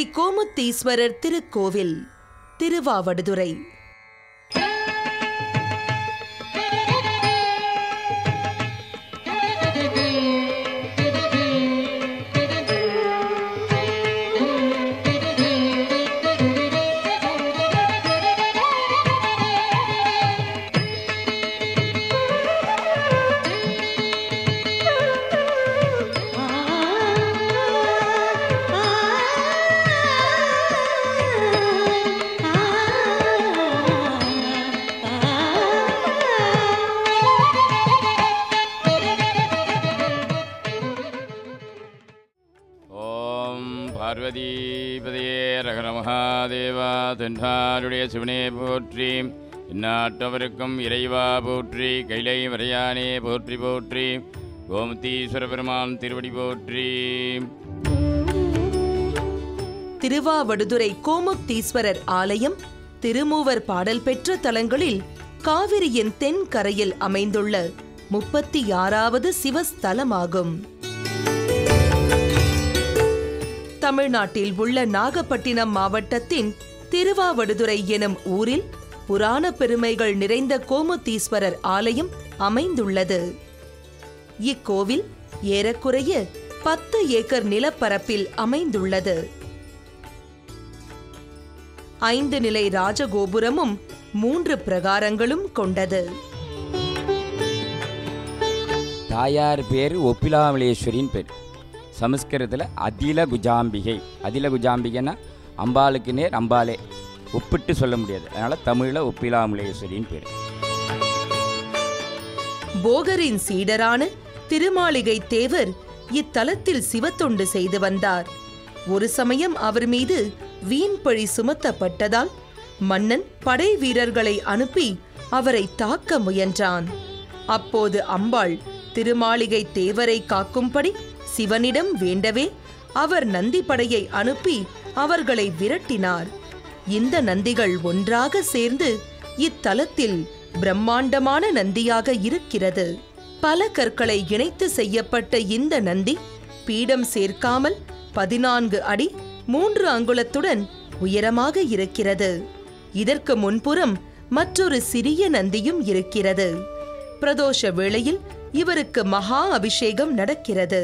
கோமுத்தீஸ்வரர் திருக்கோவில் திருவாவடுதுறை ஓம் பார்வதிபதியே ரகர மகாதேவா தென்றாருடைய சிவனே போற்றி இந்நாட்டவருக்கும் இறைவா போற்றி கைலை வரையானே போற்றி போற்றி கோமதீஸ்வர பெருமான் திருவடி போற்றி திருவாவடுதுறை கோமுக்தீஸ்வரர் ஆலயம் திருமூவர் பாடல் பெற்ற தலங்களில் காவிரியின் தென் கரையில் அமைந்துள்ள முப்பத்தி ஆறாவது சிவஸ்தலமாகும் தமிழ்நாட்டில் உள்ள நாகப்பட்டினம் மாவட்டத்தின் திருவாவடுதுறை எனும் ஊரில் புராண பெருமைகள் நிறைந்த கோமுத்தீஸ்வரர் ஆலயம் அமைந்துள்ளது இக்கோவில் ஏறக்குறைய பத்து ஏக்கர் நிலப்பரப்பில் அமைந்துள்ளது ஐந்து நிலை ராஜகோபுரமும் மூன்று பிரகாரங்களும் கொண்டது தாயார் பேர் ஒப்பிலாமலேஸ்வரின் பேர் சமஸ்கிருதத்தில் அதில குஜாம்பிகை அதில குஜாம்பிகைன்னா அம்பாளுக்கு நேர் அம்பாலே ஒப்பிட்டு சொல்ல முடியாது அதனால் தமிழில் ஒப்பிலாமலேஸ்வரின் பேர் போகரின் சீடரான திருமாளிகை தேவர் இத்தலத்தில் சிவத்தொண்டு செய்து வந்தார் ஒரு சமயம் அவர் மீது வீண் பழி சுமத்தப்பட்டதால் மன்னன் படை வீரர்களை அனுப்பி அவரை தாக்க முயன்றான் அப்போது அம்பாள் திருமாளிகை தேவரை காக்கும்படி சிவனிடம் வேண்டவே அவர் நந்தி படையை அனுப்பி அவர்களை விரட்டினார் இந்த நந்திகள் ஒன்றாக சேர்ந்து இத்தலத்தில் பிரம்மாண்டமான நந்தியாக இருக்கிறது பல கற்களை இணைத்து செய்யப்பட்ட இந்த நந்தி பீடம் சேர்க்காமல் பதினான்கு அடி மூன்று அங்குலத்துடன் உயரமாக இருக்கிறது இதற்கு முன்புறம் மற்றொரு சிறிய நந்தியும் இருக்கிறது பிரதோஷ வேளையில் இவருக்கு மகா அபிஷேகம் நடக்கிறது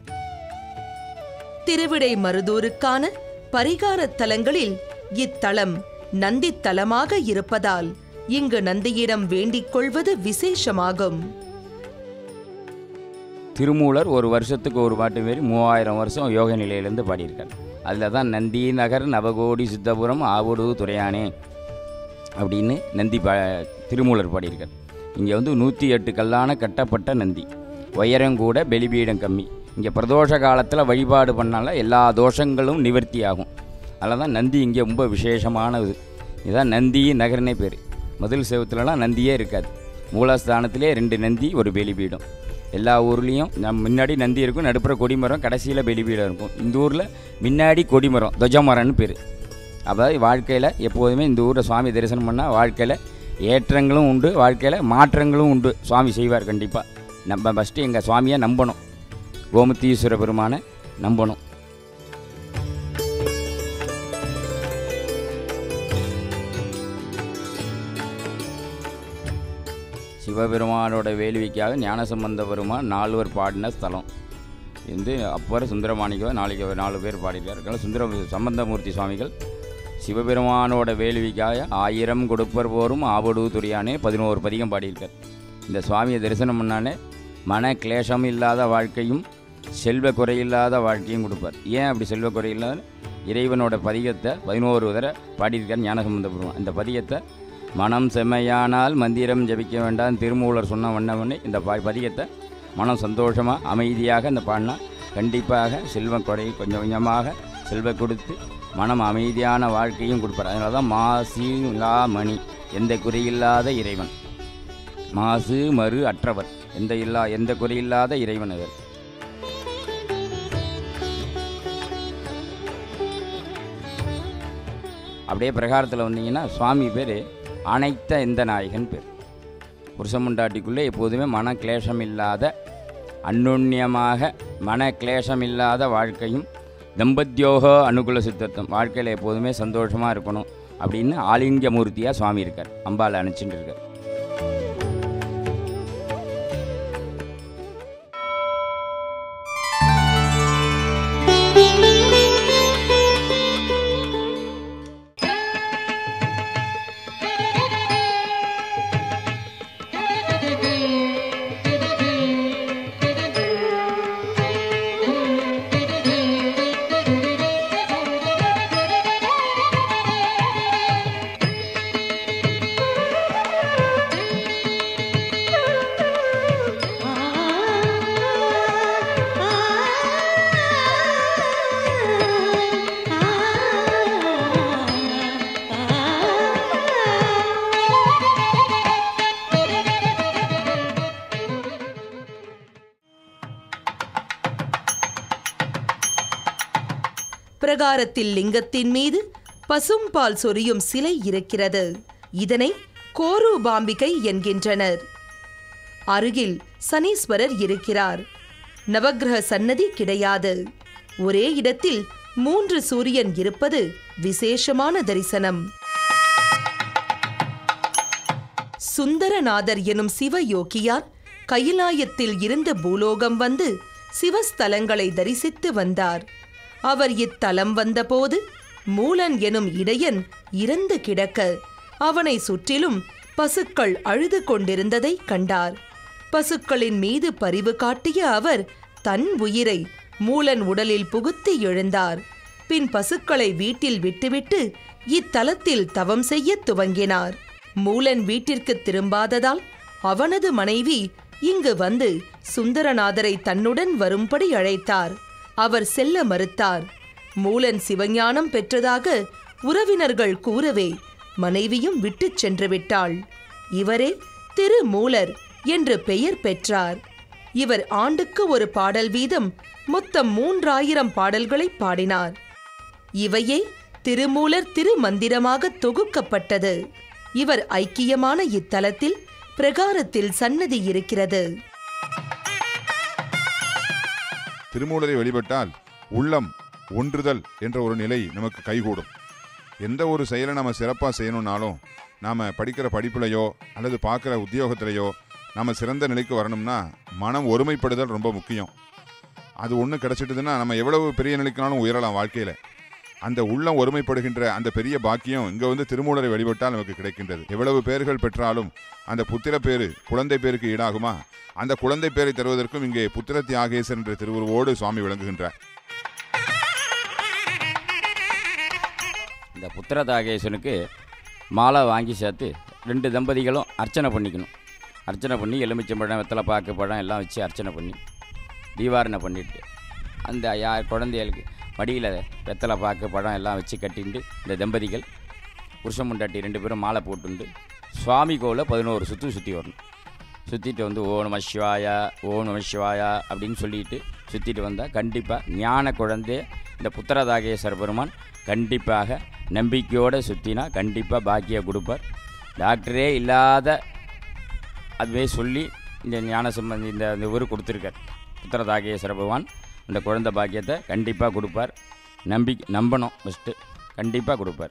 திருவிடை மருதூருக்கான பரிகாரத் தலங்களில் இத்தலம் நந்தி தலமாக இருப்பதால் இங்கு நந்தியிடம் வேண்டிக் கொள்வது விசேஷமாகும் திருமூலர் ஒரு வருஷத்துக்கு ஒரு பாட்டு மாரி மூவாயிரம் வருஷம் யோக நிலையிலேருந்து பாடியிருக்கார் அதில் தான் நந்தி நகர் நவகோடி சித்தபுரம் ஆவுடு துறையானே அப்படின்னு நந்தி பா திருமூலர் பாடியிருக்கார் இங்கே வந்து நூற்றி எட்டு கல்லான கட்டப்பட்ட நந்தி உயரம் கூட பெலிபீடம் கம்மி இங்கே பிரதோஷ காலத்தில் வழிபாடு பண்ணால எல்லா தோஷங்களும் நிவர்த்தி ஆகும் அதில் தான் நந்தி இங்கே ரொம்ப விசேஷமானது இதுதான் நந்தி நகர்னே பேர் முதல் செவத்துலலாம் நந்தியே இருக்காது மூலஸ்தானத்திலே ரெண்டு நந்தி ஒரு பெலிபீடம் எல்லா ஊர்லேயும் நம் முன்னாடி நந்தி இருக்கும் நடுப்புற கொடிமரம் கடைசியில் பெலிபீடம் இருக்கும் இந்த ஊரில் முன்னாடி கொடிமரம் துவஜமரம்னு பேர் அதாவது வாழ்க்கையில் எப்போதுமே இந்த ஊரில் சுவாமி தரிசனம் பண்ணால் வாழ்க்கையில் ஏற்றங்களும் உண்டு வாழ்க்கையில் மாற்றங்களும் உண்டு சுவாமி செய்வார் கண்டிப்பாக நம்ம ஃபஸ்ட்டு எங்கள் சுவாமியை நம்பணும் கோமத்தீஸ்வர பெருமானை நம்பணும் சிவபெருமானோட வேள்விக்காக ஞானசம்பந்த பெருமான் நால்வர் பாடின ஸ்தலம் இது வந்து அப்பர் சுந்தரமாணிக்க நாளைக்கு நாலு பேர் பாடியிருக்காரு சுந்தர சம்பந்தமூர்த்தி சுவாமிகள் சிவபெருமானோட வேள்விக்காக ஆயிரம் கொடுப்பர் போரும் ஆவடு துரியானே பதினோரு பதிகம் பாடியிருக்கார் இந்த சுவாமியை தரிசனம் பண்ணானே மன கிளேசம் இல்லாத வாழ்க்கையும் செல்வ குறையில்லாத வாழ்க்கையும் கொடுப்பார் ஏன் அப்படி செல்வ குறையில்லாத இறைவனோட பதிகத்தை பதினோரு தடவை பாடியிருக்கார் ஞானசம்பந்த பெருமான் இந்த பதிகத்தை மனம் செம்மையானால் மந்திரம் ஜபிக்க வேண்டாம் திருமூலர் சொன்ன வண்ணவனே இந்த ப பதிகத்தை மனம் சந்தோஷமாக அமைதியாக இந்த பாடினா கண்டிப்பாக செல்வம் குறை கொஞ்சம் கொஞ்சமாக செல்வ கொடுத்து மனம் அமைதியான வாழ்க்கையும் கொடுப்பார் அதனால தான் மாசி லா மணி எந்த குறையில்லாத இறைவன் மாசு மறு அற்றவர் எந்த இல்லா எந்த குறையில்லாத இறைவன் அவர் அப்படியே பிரகாரத்தில் வந்தீங்கன்னா சுவாமி பேர் அனைத்த இந்த நாயகன் பேர் புருஷமுண்டாட்டிக்குள்ளே எப்போதுமே மன கிளேசம் இல்லாத அந்நுண்ணியமாக மன கிளேசம் இல்லாத வாழ்க்கையும் தம்பத்யோக அனுகுல சித்தர்த்தம் வாழ்க்கையில் எப்போதுமே சந்தோஷமாக இருக்கணும் அப்படின்னு ஆலிங்க மூர்த்தியாக சுவாமி இருக்கார் அம்பாள் அனுப்பிச்சுட்டு இருக்கார் பிரகாரத்தில் லிங்கத்தின் மீது பசும்பால் சொரியும் சிலை இருக்கிறது இதனை கோரூபாம்பிகை என்கின்றனர் அருகில் சனீஸ்வரர் இருக்கிறார் நவக்கிரக சன்னதி கிடையாது ஒரே இடத்தில் மூன்று சூரியன் இருப்பது விசேஷமான தரிசனம் சுந்தரநாதர் எனும் சிவயோகியார் கைலாயத்தில் இருந்த பூலோகம் வந்து சிவஸ்தலங்களை தரிசித்து வந்தார் அவர் இத்தலம் வந்தபோது மூலன் எனும் இடையன் இறந்து கிடக்க அவனை சுற்றிலும் பசுக்கள் அழுது கொண்டிருந்ததை கண்டார் பசுக்களின் மீது பரிவு காட்டிய அவர் தன் உயிரை மூலன் உடலில் புகுத்தி எழுந்தார் பின் பசுக்களை வீட்டில் விட்டுவிட்டு இத்தலத்தில் தவம் செய்யத் துவங்கினார் மூலன் வீட்டிற்கு திரும்பாததால் அவனது மனைவி இங்கு வந்து சுந்தரநாதரை தன்னுடன் வரும்படி அழைத்தார் அவர் செல்ல மறுத்தார் மூலன் சிவஞானம் பெற்றதாக உறவினர்கள் கூறவே மனைவியும் விட்டுச் சென்று விட்டாள் இவரே திருமூலர் என்று பெயர் பெற்றார் இவர் ஆண்டுக்கு ஒரு பாடல் வீதம் மொத்தம் மூன்றாயிரம் பாடல்களை பாடினார் இவையே திருமூலர் திருமந்திரமாக தொகுக்கப்பட்டது இவர் ஐக்கியமான இத்தலத்தில் பிரகாரத்தில் சன்னதி இருக்கிறது திருமூலரை வழிபட்டால் உள்ளம் ஒன்றுதல் என்ற ஒரு நிலை நமக்கு கைகூடும் எந்த ஒரு செயலை நம்ம சிறப்பாக செய்யணும்னாலும் நாம் படிக்கிற படிப்புலையோ அல்லது பார்க்குற உத்தியோகத்திலையோ நம்ம சிறந்த நிலைக்கு வரணும்னா மனம் ஒருமைப்படுதல் ரொம்ப முக்கியம் அது ஒன்று கிடச்சிட்டுதுன்னா நம்ம எவ்வளவு பெரிய நிலைக்குனாலும் உயரலாம் வாழ்க்கையில் அந்த உள்ளம் ஒருமைப்படுகின்ற அந்த பெரிய பாக்கியம் இங்கே வந்து திருமூலரை வழிபட்டால் நமக்கு கிடைக்கின்றது எவ்வளவு பேர்கள் பெற்றாலும் அந்த புத்திர பேரு குழந்தை பேருக்கு ஈடாகுமா அந்த குழந்தை பேரை தருவதற்கும் இங்கே புத்திர தியாகேசர் என்ற திருவுருவோடு சுவாமி விளங்குகின்றார் இந்த புத்திரதாகேசனுக்கு மாலை வாங்கி சேர்த்து ரெண்டு தம்பதிகளும் அர்ச்சனை பண்ணிக்கணும் அர்ச்சனை பண்ணி எலுமிச்சம்பழம் வெத்தலை பாக்கு பழம் எல்லாம் வச்சு அர்ச்சனை பண்ணி தீவாரணை பண்ணிட்டு அந்த யார் குழந்தைகளுக்கு மடியில் வெத்தலை பாக்கு பழம் எல்லாம் வச்சு கட்டிண்டு இந்த தம்பதிகள் புருஷன் முண்டாட்டி ரெண்டு பேரும் மாலை போட்டுண்டு சுவாமி கோவிலை பதினோரு சுற்று சுற்றி வரணும் சுற்றிட்டு வந்து ஓ நம சிவாயா ஓ நம சிவாயா அப்படின்னு சொல்லிட்டு சுற்றிட்டு வந்தால் கண்டிப்பாக ஞான குழந்தை இந்த புத்திரதாகேஸ்வர பெருமான் கண்டிப்பாக நம்பிக்கையோடு சுற்றினா கண்டிப்பாக பாக்கியை கொடுப்பார் டாக்டரே இல்லாத அதுவே சொல்லி இந்த ஞான சம்பந்தி இந்த இந்த ஊர் கொடுத்துருக்கார் புத்திரதாகேஸ்வர பகவான் அந்த குழந்தை பாக்கியத்தை கண்டிப்பாக கொடுப்பார் நம்பி நம்பணும் ஃபஸ்ட்டு கண்டிப்பாக கொடுப்பார்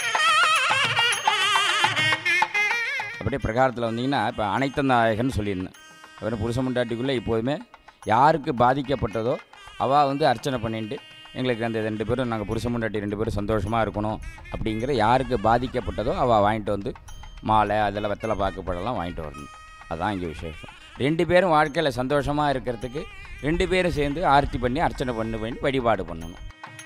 அப்படியே பிரகாரத்தில் வந்தீங்கன்னா இப்போ அனைத்த நாயகன் சொல்லியிருந்தேன் அவர் புருஷ முண்டாட்டிக்குள்ளே இப்போதுமே யாருக்கு பாதிக்கப்பட்டதோ அவள் வந்து அர்ச்சனை பண்ணிட்டு எங்களுக்கு அந்த ரெண்டு பேரும் நாங்கள் புருஷ முண்டாட்டி ரெண்டு பேரும் சந்தோஷமாக இருக்கணும் அப்படிங்கிற யாருக்கு பாதிக்கப்பட்டதோ அவள் வாங்கிட்டு வந்து மாலை அதில் வெத்தலை பாக்குப்படலாம் வாங்கிட்டு வரணும் அதான் இங்கே விசேஷம் ரெண்டு பேரும் வாழ்க்கையில் சந்தோஷமாக இருக்கிறதுக்கு ரெண்டு பேரும் சேர்ந்து ஆர்த்தி பண்ணி அர்ச்சனை பண்ணி பண்ணி வழிபாடு பண்ணணும்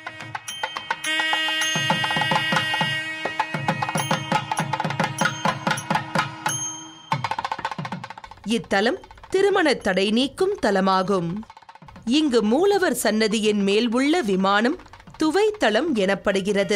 இத்தலம் திருமண தடை நீக்கும் தலமாகும் இங்கு மூலவர் சன்னதியின் மேல் உள்ள விமானம் துவைத்தளம் எனப்படுகிறது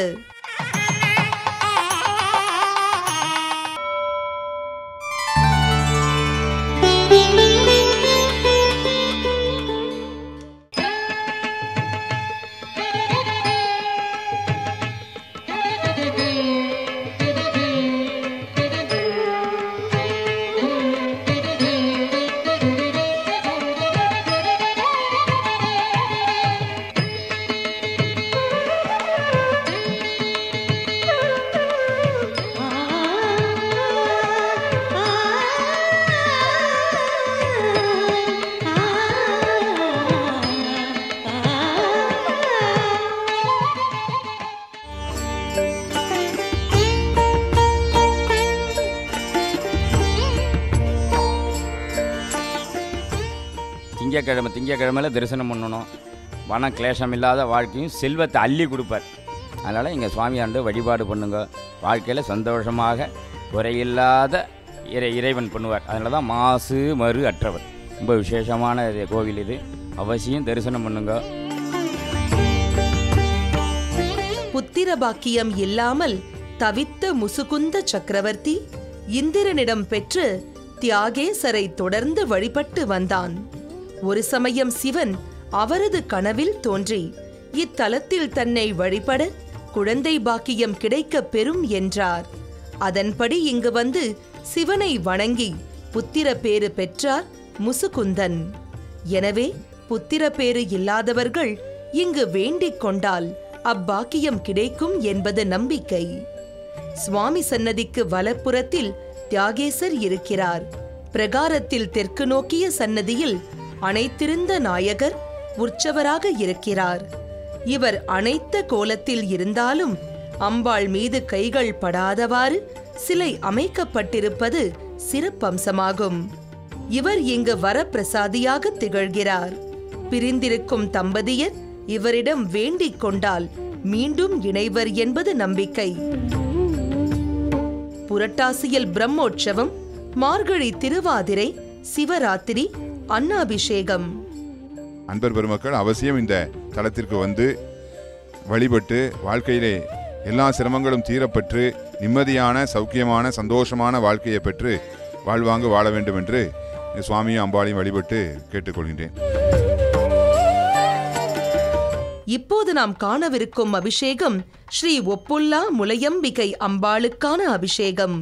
திங்கக்கிழமை திங்கக்கிழமையில தரிசனம் பண்ணணும் வன கிளேசம் இல்லாத வாழ்க்கையும் செல்வத்தை அள்ளி கொடுப்பார் அதனால் எங்கள் சுவாமியாண்டு வழிபாடு பண்ணுங்க வாழ்க்கையில் சந்தோஷமாக குறையில்லாத இறை இறைவன் பண்ணுவார் அதனால தான் மாசு மறு அற்றவர் ரொம்ப விசேஷமான இது கோவில் இது அவசியம் தரிசனம் பண்ணுங்க புத்திர பாக்கியம் இல்லாமல் தவித்த முசுகுந்த சக்கரவர்த்தி இந்திரனிடம் பெற்று தியாகேசரை தொடர்ந்து வழிபட்டு வந்தான் ஒரு சமயம் சிவன் அவரது கனவில் தோன்றி இத்தலத்தில் தன்னை வழிபட குழந்தை பாக்கியம் கிடைக்கப் பெறும் என்றார் அதன்படி இங்கு வந்து சிவனை வணங்கி புத்திர பேறு பெற்றார் முசுகுந்தன் எனவே புத்திர பேறு இல்லாதவர்கள் இங்கு வேண்டிக் கொண்டால் அப்பாக்கியம் கிடைக்கும் என்பது நம்பிக்கை சுவாமி சன்னதிக்கு வலப்புறத்தில் தியாகேசர் இருக்கிறார் பிரகாரத்தில் தெற்கு நோக்கிய சன்னதியில் அனைத்திருந்த நாயகர் உற்சவராக இருக்கிறார் இவர் அனைத்த கோலத்தில் இருந்தாலும் அம்பாள் மீது கைகள் படாதவாறு சிலை அமைக்கப்பட்டிருப்பது சிறப்பம்சமாகும் இவர் இங்கு வரப்பிரசாதியாக திகழ்கிறார் பிரிந்திருக்கும் தம்பதியர் இவரிடம் வேண்டிக் கொண்டால் மீண்டும் இணைவர் என்பது நம்பிக்கை புரட்டாசியில் பிரம்மோற்சவம் மார்கழி திருவாதிரை சிவராத்திரி அன்னாபிஷேகம் அன்பர் பெருமக்கள் அவசியம் இந்த தலத்திற்கு வந்து வழிபட்டு வாழ்க்கையிலே எல்லா சிரமங்களும் தீரப்பெற்று நிம்மதியான சௌக்கியமான சந்தோஷமான வாழ்க்கையை பெற்று வாழ்வாங்கு வாழ வேண்டும் என்று சுவாமியும் அம்பாளையும் வழிபட்டு கேட்டுக்கொள்கின்றேன் இப்போது நாம் காணவிருக்கும் அபிஷேகம் ஸ்ரீ ஒப்புல்லா முலையம்பிகை அம்பாளுக்கான அபிஷேகம்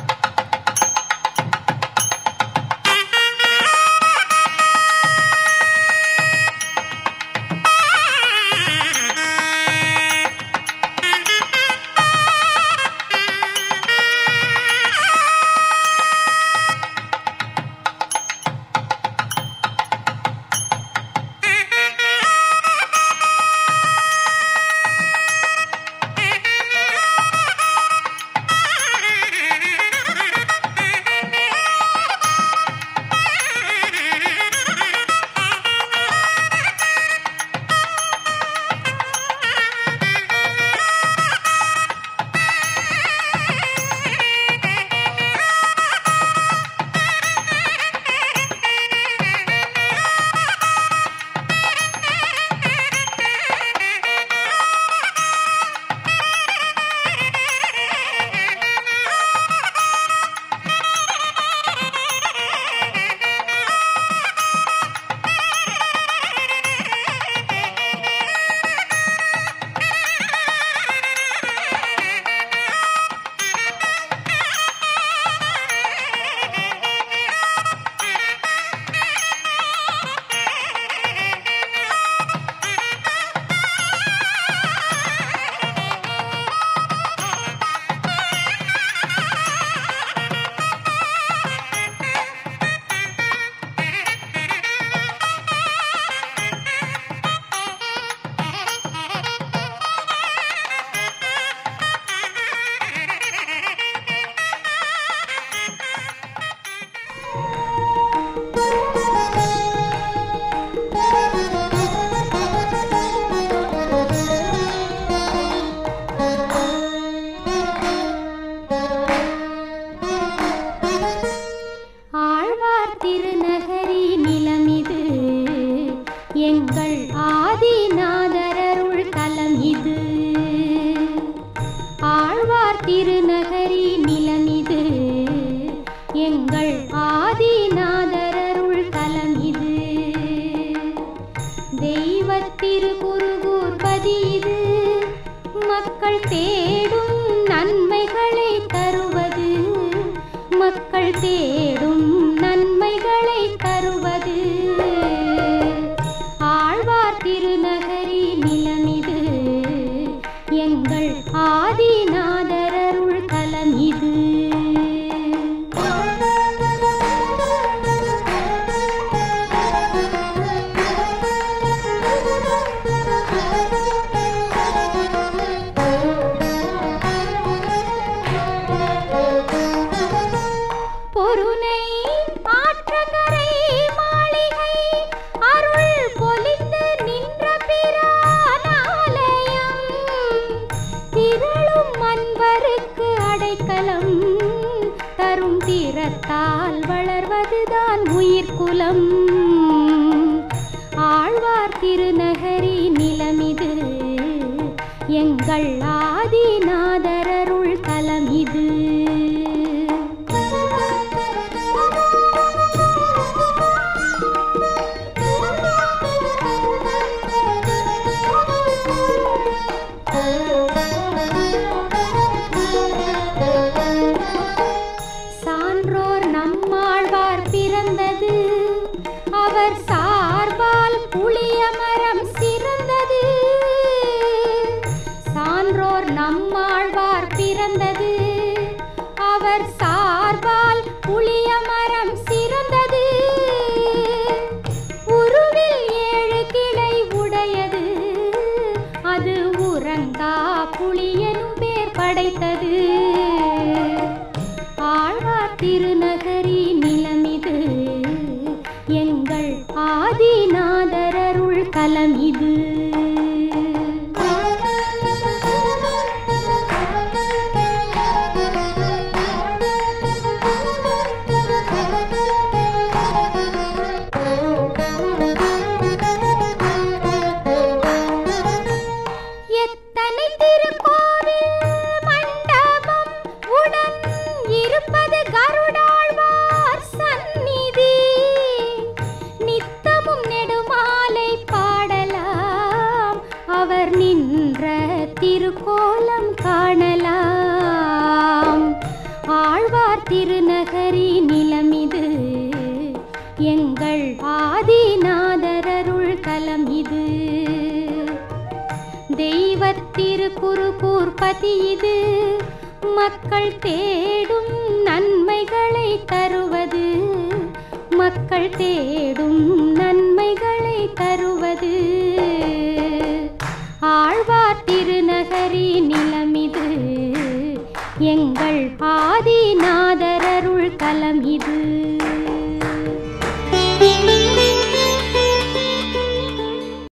ஆழ்வார் திருநகரி நிலமிது எங்கள் ஆதிநாதரருள் தலம் இது ஆழ்வார் திருநகரி நிலமிது எங்கள் ஆதிநாதரருள் தலம் இது தெய்வத்திருக்குருகூர் பதி இது மக்கள் தேடும் நன்மைகளை தருவது மக்கள் தேடும் நன்மைகளை தருவது ஆழ்வார் திருநகரி நிலமிது எங்கள் ஆதிநாதரருள் தலம் இது பொருனை ஆற்றங்கரை மாளிகை அறத்தால் வளர்வதுதான் உயிர்குலம் ஆழ்வார் திருநகரி நிலமிது எங்கள் ஆதிநாதரருள் தலம் இது சான்றோர் நம்மாழ்வார் பிறந்தது அவர் சார்பால் புளிய மரம் சிறந்தது சான்றோர் நம்மாழ்வார் பிறந்தது அவர் சார்பால் புளிய மரம் சிறந்தது உருவில் ஏழு கிளை உடையது அது உறங்கா புளியனும் பேர் படைத்தது ஆழ்வார் திருநகரி நிலமிது எங்கள் ஆதிநாதரருள் கலம் இது எத்தனை திருக்கோவில் மண்டபம் உடன் இருப்பது கருடாழ்வார் சந்நிதி நித்தமும் நெடுமாலை பாடலாம் அவர் நின்ற திருக்கோலம் காணலாம் ஆழ்வார் திருநகரி நிலமிது எங்கள் ஆதிநாதரருள் தலம் இது தெய்வத்திரு குருகூர்பதி இது மக்கள் தேடும் நன்மைகளை தருவது மக்கள் தேடும் நன்மைகளை தருவது ஆழ்வார் திருநகரி நிலமிது எங்கள் ஆதிநாதரருள் தலம் இது